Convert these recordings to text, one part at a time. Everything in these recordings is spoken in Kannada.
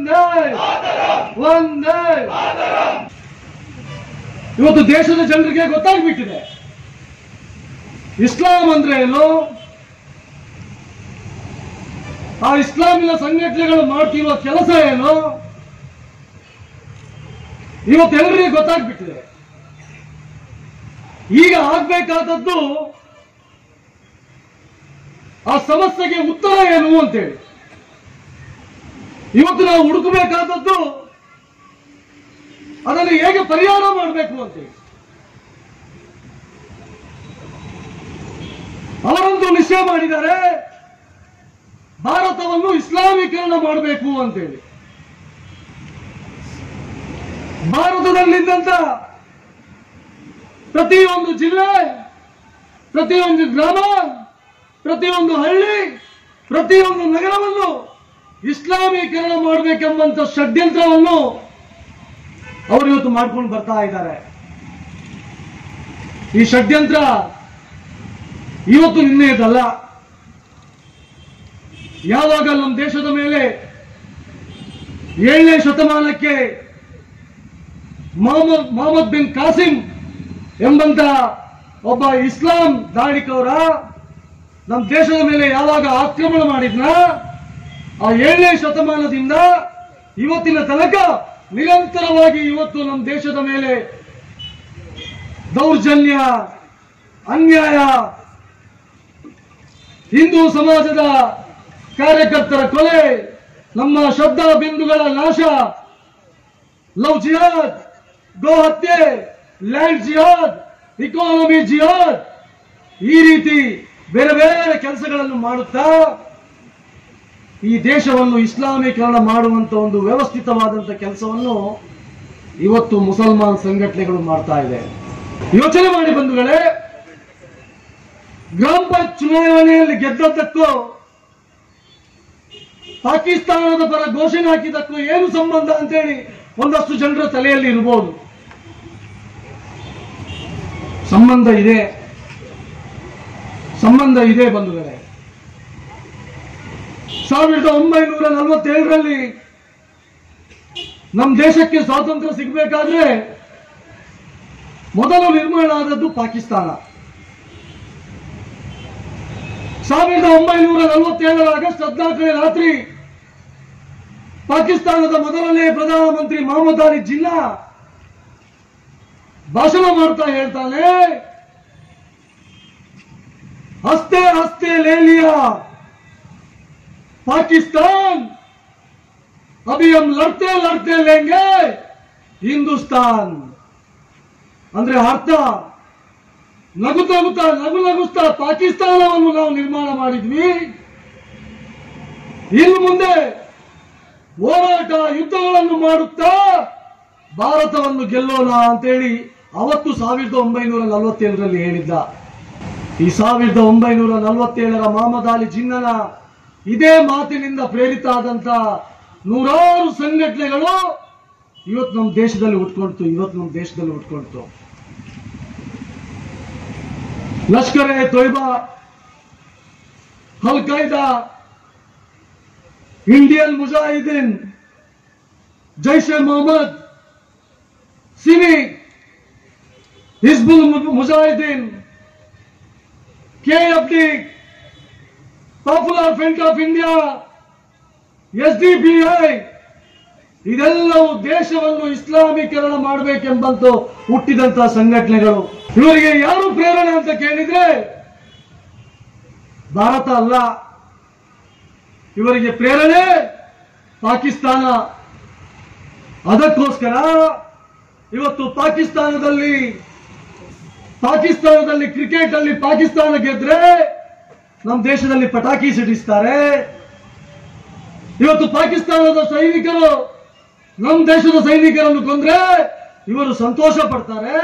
ಒಂದೇ ಒಂದೇ ಇವತ್ತು ದೇಶದ ಜನರಿಗೆ ಗೊತ್ತಾಗ್ಬಿಟ್ಟಿದೆ ಇಸ್ಲಾಂ ಅಂದ್ರೆ ಏನು ಆ ಇಸ್ಲಾಮಿನ ಸಂಘಟನೆಗಳು ಮಾಡ್ತಿರುವ ಕೆಲಸ ಏನು ಇವತ್ತೆಲ್ಲರಿಗೆ ಗೊತ್ತಾಗ್ಬಿಟ್ಟಿದೆ ಈಗ ಆಗ್ಬೇಕಾದದ್ದು ಆ ಸಮಸ್ಯೆಗೆ ಉತ್ತರ ಏನು ಅಂತೇಳಿ ಇವತ್ತು ನಾವು ಹುಡುಕಬೇಕಾದದ್ದು ಅದನ್ನು ಹೇಗೆ ಪರಿಹಾರ ಮಾಡಬೇಕು ಅಂತೇಳಿ ಅವರಂತೂ ನಿಶ್ಚಯ ಮಾಡಿದ್ದಾರೆ ಭಾರತವನ್ನು ಇಸ್ಲಾಮೀಕರಣ ಮಾಡಬೇಕು ಅಂತೇಳಿ ಭಾರತದಲ್ಲಿದ್ದಂತ ಪ್ರತಿಯೊಂದು ಜಿಲ್ಲೆ ಪ್ರತಿಯೊಂದು ಗ್ರಾಮ ಪ್ರತಿಯೊಂದು ಹಳ್ಳಿ ಪ್ರತಿಯೊಂದು ನಗರವನ್ನು ಇಸ್ಲಾಮೀಕರಣ ಮಾಡಬೇಕೆಂಬಂತ ಷಡ್ಯಂತ್ರವನ್ನು ಅವರು ಇವತ್ತು ಮಾಡ್ಕೊಂಡು ಬರ್ತಾ ಇದ್ದಾರೆ ಈ ಷಡ್ಯಂತ್ರ ಇವತ್ತು ನಿನ್ನೆದಲ್ಲ ಯಾವಾಗ ನಮ್ಮ ದೇಶದ ಮೇಲೆ ಏಳನೇ ಶತಮಾನಕ್ಕೆ ಮೊಹಮ್ಮದ್ ಮೊಹಮ್ಮದ್ ಬಿನ್ ಕಾಸಿಂ ಎಂಬಂತ ಒಬ್ಬ ಇಸ್ಲಾಂ ದಾಳಿಕವರ ನಮ್ಮ ದೇಶದ ಮೇಲೆ ಯಾವಾಗ ಆಕ್ರಮಣ ಮಾಡಿದ್ನ ಆ ಏಳನೇ ಶತಮಾನದಿಂದ ಇವತ್ತಿನ ತನಕ ನಿರಂತರವಾಗಿ ಇವತ್ತು ನಮ್ಮ ದೇಶದ ಮೇಲೆ ದೌರ್ಜನ್ಯ ಅನ್ಯಾಯ ಹಿಂದೂ ಸಮಾಜದ ಕಾರ್ಯಕರ್ತರ ಕೊಲೆ ನಮ್ಮ ಶ್ರದ್ಧಾ ಬಿಂದುಗಳ ನಾಶ ಲವ್ ಜಿಹಾದ್ ಗೋ ಹತ್ಯೆ ಲ್ಯಾಂಡ್ ಜಿಹಾದ್ ಇಕಾನಮಿ ಜಿಹಾದ್ ಈ ರೀತಿ ಬೇರೆ ಬೇರೆ ಕೆಲಸಗಳನ್ನು ಮಾಡುತ್ತಾ ಈ ದೇಶವನ್ನು ಇಸ್ಲಾಮೀಕರಣ ಮಾಡುವಂತ ಒಂದು ವ್ಯವಸ್ಥಿತವಾದಂತ ಕೆಲಸವನ್ನು ಇವತ್ತು ಮುಸಲ್ಮಾನ್ ಸಂಘಟನೆಗಳು ಮಾಡ್ತಾ ಇದೆ ಯೋಚನೆ ಮಾಡಿ ಬಂಧುಗಳೇ ಗ್ರಾಮ ಪಂಚಾಯತ್ ಚುನಾವಣೆಯಲ್ಲಿ ಗೆದ್ದದ್ದಕ್ಕೂ ಪಾಕಿಸ್ತಾನದ ಪರ ಘೋಷಣೆ ಹಾಕಿದ್ದಕ್ಕೂ ಏನು ಸಂಬಂಧ ಅಂತೇಳಿ ಒಂದಷ್ಟು ಜನರ ತಲೆಯಲ್ಲಿ ಇರಬಹುದು ಸಂಬಂಧ ಇದೆ ಸಂಬಂಧ ಇದೆ ಬಂಧುಗಳೇ ಸಾವಿರದ ಒಂಬೈನೂರ ನಲವತ್ತೇಳರಲ್ಲಿ ನಮ್ಮ ದೇಶಕ್ಕೆ ಸ್ವಾತಂತ್ರ್ಯ ಸಿಗಬೇಕಾದ್ರೆ ಮೊದಲು ನಿರ್ಮಾಣ ಆದದ್ದು ಪಾಕಿಸ್ತಾನ ಸಾವಿರದ ಒಂಬೈನೂರ ನಲವತ್ತೇಳರ ಆಗಸ್ಟ್ ಹದಿನಾಲ್ಕನೇ ರಾತ್ರಿ ಪಾಕಿಸ್ತಾನದ ಮೊದಲನೇ ಪ್ರಧಾನಮಂತ್ರಿ ಮೊಹಮ್ಮದ್ ಅಲಿ ಜಿನ್ನಾ ಭಾಷಣ ಮಾಡ್ತಾ ಹೇಳ್ತಾನೆ ಹಸ್ತೆ ಹಸ್ತೆ ಲೇ ಲಿಯಾ ಪಾಕಿಸ್ತಾನ್ ಅಭಿ ಹಮ್ ಲಡ್ತೆ ಲಡ್ತೆ ಲೇಂಗೆ ಹಿಂದೂಸ್ತಾನ್ ಅಂದ್ರೆ ಅರ್ಥ ನಗುತ್ತಾ ನಗುತ್ತಾ ನಗು ನಗುಸ್ತಾ ಪಾಕಿಸ್ತಾನವನ್ನು ನಾವು ನಿರ್ಮಾಣ ಮಾಡಿದ್ವಿ ಇನ್ನು ಮುಂದೆ ಹೋರಾಟ ಯುದ್ಧಗಳನ್ನು ಮಾಡುತ್ತಾ ಭಾರತವನ್ನು ಗೆಲ್ಲೋಣ ಅಂತೇಳಿ ಅವತ್ತು ಸಾವಿರದ ಒಂಬೈನೂರ ನಲವತ್ತೇಳರಲ್ಲಿ ಹೇಳಿದ್ದ ಈ ಸಾವಿರದ ಒಂಬೈನೂರ ನಲವತ್ತೇಳರ ಮೊಹಮ್ಮದ್ ಅಲಿ ಜಿನ್ನನ ಇದೇ ಮಾತಿನಿಂದ ಪ್ರೇರಿತ ಆದಂತ ನೂರಾರು ಸಂಘಟನೆಗಳು ಇವತ್ತು ನಮ್ಮ ದೇಶದಲ್ಲಿ ಉಟ್ಕೊಳ್ತು ಇವತ್ತು ನಮ್ಮ ದೇಶದಲ್ಲಿ ಉಟ್ಕೊಳ್ತು Lashkar e Taiba Al Qaeda Indian Mujahideen Jaish e Mohammed SIMI Hizbul Mujahideen KFD Popular Front of India S D P I ಇದೆಲ್ಲವೂ ದೇಶವನ್ನು ಇಸ್ಲಾಮೀಕರಣ ಮಾಡಬೇಕೆಂಬಂತು ಹುಟ್ಟಿದಂತಹ ಸಂಘಟನೆಗಳು ಇವರಿಗೆ ಯಾರು ಪ್ರೇರಣೆ ಅಂತ ಕೇಳಿದ್ರೆ ಭಾರತ ಅಲ್ಲ ಇವರಿಗೆ ಪ್ರೇರಣೆ ಪಾಕಿಸ್ತಾನ ಅದಕ್ಕೋಸ್ಕರ ಇವತ್ತು ಪಾಕಿಸ್ತಾನದಲ್ಲಿ ಪಾಕಿಸ್ತಾನದಲ್ಲಿ ಕ್ರಿಕೆಟ್ ಅಲ್ಲಿ ಪಾಕಿಸ್ತಾನ ಗೆದ್ರೆ ನಮ್ಮ ದೇಶದಲ್ಲಿ ಪಟಾಕಿ ಸಿಡಿಸ್ತಾರೆ ಇವತ್ತು ಪಾಕಿಸ್ತಾನದ ಸೈನಿಕರು ನಮ್ಮ ದೇಶದ ಸೈನಿಕರನ್ನು ಕೊಂದ್ರೆ ಇವರು ಸಂತೋಷ ಪಡ್ತಾರೆ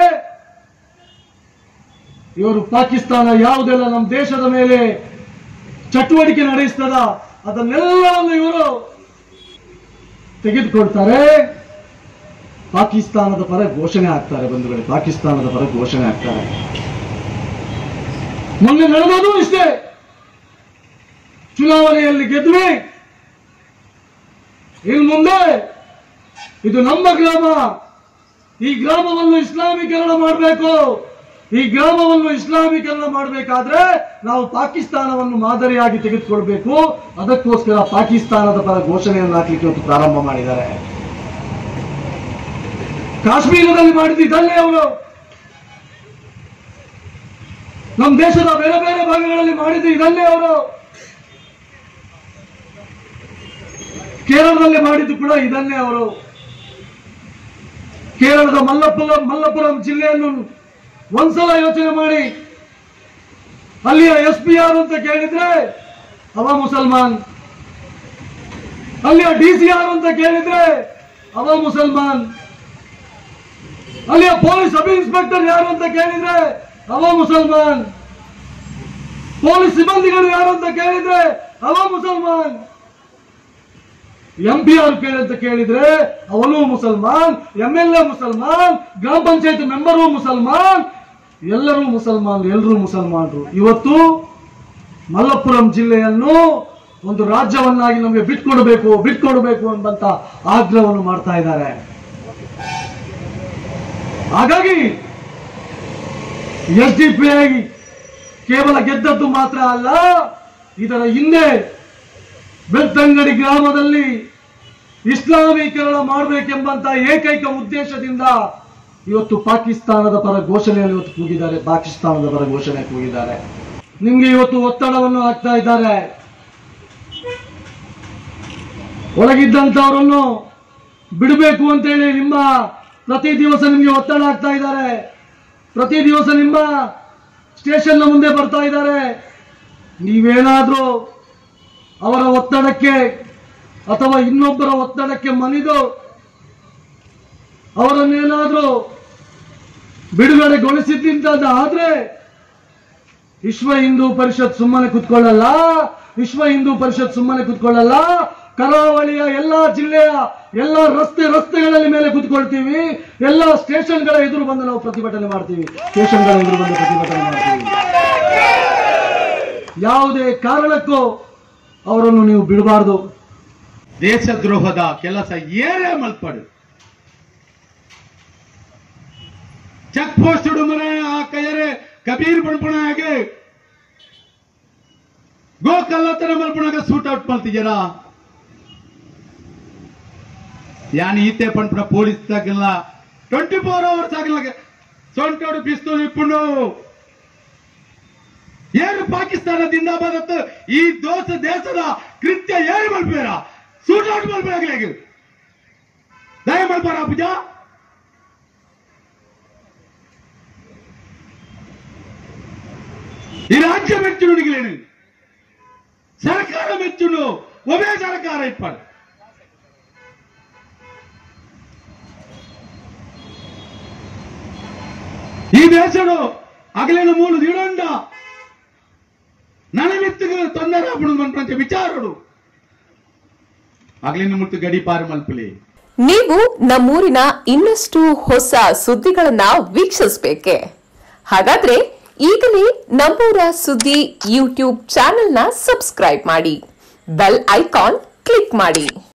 ಇವರು ಪಾಕಿಸ್ತಾನ ಯಾವುದೆಲ್ಲ ನಮ್ಮ ದೇಶದ ಮೇಲೆ ಚಟುವಟಿಕೆ ನಡೆಸ್ತದ ಅದನ್ನೆಲ್ಲವನ್ನು ಇವರು ತೆಗೆದುಕೊಳ್ತಾರೆ ಪಾಕಿಸ್ತಾನದ ಪರ ಘೋಷಣೆ ಆಗ್ತಾರೆ ಬಂಧುಗಳೇ ಪಾಕಿಸ್ತಾನದ ಪರ ಘೋಷಣೆ ಆಗ್ತಾರೆ ಮೊನ್ನೆ ನಡೆದದು ಇಷ್ಟೇ ಚುನಾವಣೆಯಲ್ಲಿ ಗೆದ್ವಿ ಇನ್ನು ಮುಂದೆ ಇದು ನಮ್ಮ ಗ್ರಾಮ ಈ ಗ್ರಾಮವನ್ನು ಇಸ್ಲಾಮೀಕರಣ ಮಾಡಬೇಕು ಈ ಗ್ರಾಮವನ್ನು ಇಸ್ಲಾಮೀಕರಣ ಮಾಡಬೇಕಾದ್ರೆ ನಾವು ಪಾಕಿಸ್ತಾನವನ್ನು ಮಾದರಿಯಾಗಿ ತೆಗೆದುಕೊಳ್ಬೇಕು ಅದಕ್ಕೋಸ್ಕರ ಪಾಕಿಸ್ತಾನದ ಪರ ಘೋಷಣೆಯನ್ನು ಹಾಕಲಿಕ್ಕೆ ಇವತ್ತು ಪ್ರಾರಂಭ ಮಾಡಿದ್ದಾರೆ ಕಾಶ್ಮೀರದಲ್ಲಿ ಮಾಡಿದ್ದು ಇದನ್ನೇ ಅವರು ನಮ್ಮ ದೇಶದ ಬೇರೆ ಬೇರೆ ಭಾಗಗಳಲ್ಲಿ ಮಾಡಿದ್ದು ಇದನ್ನೇ ಅವರು ಕೇರಳದಲ್ಲಿ ಮಾಡಿದ್ದು ಕೂಡ ಇದನ್ನೇ ಅವರು ಕೇರಳದ ಮಲ್ಲಪುರಂ ಮಲ್ಲಪುರಂ ಜಿಲ್ಲೆಯನ್ನು ಒಂದ್ಸಲ ಯೋಚನೆ ಮಾಡಿ ಅಲ್ಲಿಯ ಎಸ್ ಪಿ ಯಾರು ಅಂತ ಕೇಳಿದ್ರೆ ಅವ ಮುಸಲ್ಮಾನ್ ಅಲ್ಲಿಯ ಡಿ ಸಿ ಯಾರು ಅಂತ ಕೇಳಿದ್ರೆ ಅವ ಮುಸಲ್ಮಾನ್ ಅಲ್ಲಿಯ ಪೊಲೀಸ್ ಸಬ್ ಇನ್ಸ್ಪೆಕ್ಟರ್ ಯಾರು ಅಂತ ಕೇಳಿದ್ರೆ ಅವ ಮುಸಲ್ಮಾನ್ ಪೊಲೀಸ್ ಸಿಬ್ಬಂದಿಗಳು ಯಾರು ಅಂತ ಕೇಳಿದ್ರೆ ಅವ ಮುಸಲ್ಮಾನ್ ಎಂ ಪಿ ಆರ್ ಕೇಳಿ ಅಂತ ಕೇಳಿದ್ರೆ ಅವನು ಮುಸಲ್ಮಾನ್ ಎಂ ಎಲ್ ಎ ಮುಸಲ್ಮಾನ್ ಗ್ರಾಮ ಪಂಚಾಯತ್ ಮೆಂಬರು ಮುಸಲ್ಮಾನ್ ಎಲ್ಲರೂ ಮುಸಲ್ಮಾನ್ ಎಲ್ಲರೂ ಮುಸಲ್ಮಾನರು ಇವತ್ತು ಮಲ್ಲಪುರಂ ಜಿಲ್ಲೆಯನ್ನು ಒಂದು ರಾಜ್ಯವನ್ನಾಗಿ ನಮಗೆ ಬಿಟ್ಕೊಡ್ಬೇಕು ಬಿಟ್ಕೊಡ್ಬೇಕು ಎಂಬಂತ ಆಗ್ರಹವನ್ನು ಮಾಡ್ತಾ ಇದ್ದಾರೆ ಹಾಗಾಗಿ ಎಸ್ ಡಿ ಪಿ ಐ ಕೇವಲ ಗೆದ್ದದ್ದು ಮಾತ್ರ ಅಲ್ಲ ಇದರ ಹಿಂದೆ ಬೆಳ್ತಂಗಡಿ ಗ್ರಾಮದಲ್ಲಿ ಇಸ್ಲಾಮೀಕರಣ ಮಾಡಬೇಕೆಂಬಂತ ಏಕೈಕ ಉದ್ದೇಶದಿಂದ ಇವತ್ತು ಪಾಕಿಸ್ತಾನದ ಪರ ಘೋಷಣೆಯಲ್ಲಿ ಇವತ್ತು ಕೂಗಿದ್ದಾರೆ ಪಾಕಿಸ್ತಾನದ ಪರ ಘೋಷಣೆ ಕೂಗಿದ್ದಾರೆ ನಿಮ್ಗೆ ಇವತ್ತು ಒತ್ತಡವನ್ನು ಹಾಕ್ತಾ ಇದ್ದಾರೆ ಒಳಗಿದ್ದಂಥವರನ್ನು ಬಿಡಬೇಕು ಅಂತೇಳಿ ನಿಮ್ಮ ಪ್ರತಿ ದಿವಸ ನಿಮಗೆ ಒತ್ತಡ ಹಾಕ್ತಾ ಇದ್ದಾರೆ ಪ್ರತಿ ದಿವಸ ನಿಮ್ಮ ಸ್ಟೇಷನ್ನ ಮುಂದೆ ಬರ್ತಾ ಇದ್ದಾರೆ ನೀವೇನಾದ್ರೂ ಅವರ ಒತ್ತಡಕ್ಕೆ ಅಥವಾ ಇನ್ನೊಬ್ಬರ ಒತ್ತಡಕ್ಕೆ ಮನಿದು ಅವರನ್ನೇನಾದ್ರೂ ಬಿಡುಗಡೆಗೊಳಿಸಿದ್ದಂತ ಆದ್ರೆ ವಿಶ್ವ ಹಿಂದೂ ಪರಿಷತ್ ಸುಮ್ಮನೆ ಕುತ್ಕೊಳ್ಳಲ್ಲ ವಿಶ್ವ ಹಿಂದೂ ಪರಿಷತ್ ಸುಮ್ಮನೆ ಕುತ್ಕೊಳ್ಳಲ್ಲ ಕರಾವಳಿಯ ಎಲ್ಲಾ ಜಿಲ್ಲೆಯ ಎಲ್ಲಾ ರಸ್ತೆ ರಸ್ತೆಗಳಲ್ಲಿ ಮೇಲೆ ಕುತ್ಕೊಳ್ತೀವಿ ಎಲ್ಲಾ ಸ್ಟೇಷನ್ಗಳ ಎದುರು ಬಂದು ನಾವು ಪ್ರತಿಭಟನೆ ಮಾಡ್ತೀವಿ ಸ್ಟೇಷನ್ಗಳ ಎದುರು ಬಂದು ಪ್ರತಿಭಟನೆ ಮಾಡ್ತೀವಿ ಯಾವುದೇ ಕಾರಣಕ್ಕೂ ಅವರನ್ನು ನೀವು ಬಿಡಬಾರ್ದು ದೇಶದ್ರೋಹದ ಕೆಲಸ ಏನೇ ಮಲ್ಪಡು ಚೆಕ್ ಪೋಸ್ಟ್ ಮನೆ ಆ ಕೈಯರೆ ಕಬೀರ್ ಬಣ್ಪಣಾಗೆ ಗೋ ಕಲ್ಲತ್ತನ ಮಲ್ಪಣಾಗ ಸೂಟ್ ಔಟ್ ಮಲ್ತಿದ್ದೀರಾ ಯಾನ್ ಈತೆ ಪಂಪಣ ಪೊಲೀಸ್ ತಗಲ್ಲ ಟ್ವೆಂಟಿ ಫೋರ್ ಅವರ್ಸ್ ಆಗಲ್ಲ ಸೊಂಟೋಡು ಪಿಸ್ತೂಲ್ ಇಪ್ಪುಂಡು ಏನು ಪಾಕಿಸ್ತಾನದಿಂದ ಬರುತ್ತೆ ಈ ದೋಷ ದೇಶದ ಕೃತ್ಯ ಏನು ಮಲ್ಪೇರ ಸೂಟ್ ಔಟ್ ಮಲ್ಪೇರಾಗ್ಲಾಗ ದಯ ಮಲ್ಪಾರ ಪೂಜಾ ಈ ರಾಜ್ಯ ಮೆಚ್ಚುನು ನಿಗಲೇನು ಸರ್ಕಾರ ಮೆಚ್ಚುನು ಒಬ್ಬೇ ಸರ್ಕಾರ ಇಪ್ಪಾಡು ಈ ದೇಶಡು ಅಗಲಿನ ಮೂಲ ದಿಡಂಡ ನನಮಿತ್ತಿಗೆ ತೊಂದರೆ ಆಗ್ಬಿಡುದು ಮನ್ಪಂಚ ವಿಚಾರಡು ಅಗಲಿನ ಮುತ್ತು ಗಡಿ ಪಾರು ಮಲ್ಪಲಿ ನೀವು ನಮ್ಮೂರಿನ ಇನ್ನಷ್ಟು ಹೊಸ ಸುದ್ದಿಗಳನ್ನ ವೀಕ್ಷಿಸಬೇಕೆ ಹಾಗಾದ್ರೆ ಈಗಲೇ ನಮ್ಮೂರ ಸುದ್ದಿ ಯೂಟ್ಯೂಬ್ ಚಾನೆಲ್ನ ಸಬ್ಸ್ಕ್ರೈಬ್ ಮಾಡಿ ಬೆಲ್ ಐಕಾನ್ ಕ್ಲಿಕ್ ಮಾಡಿ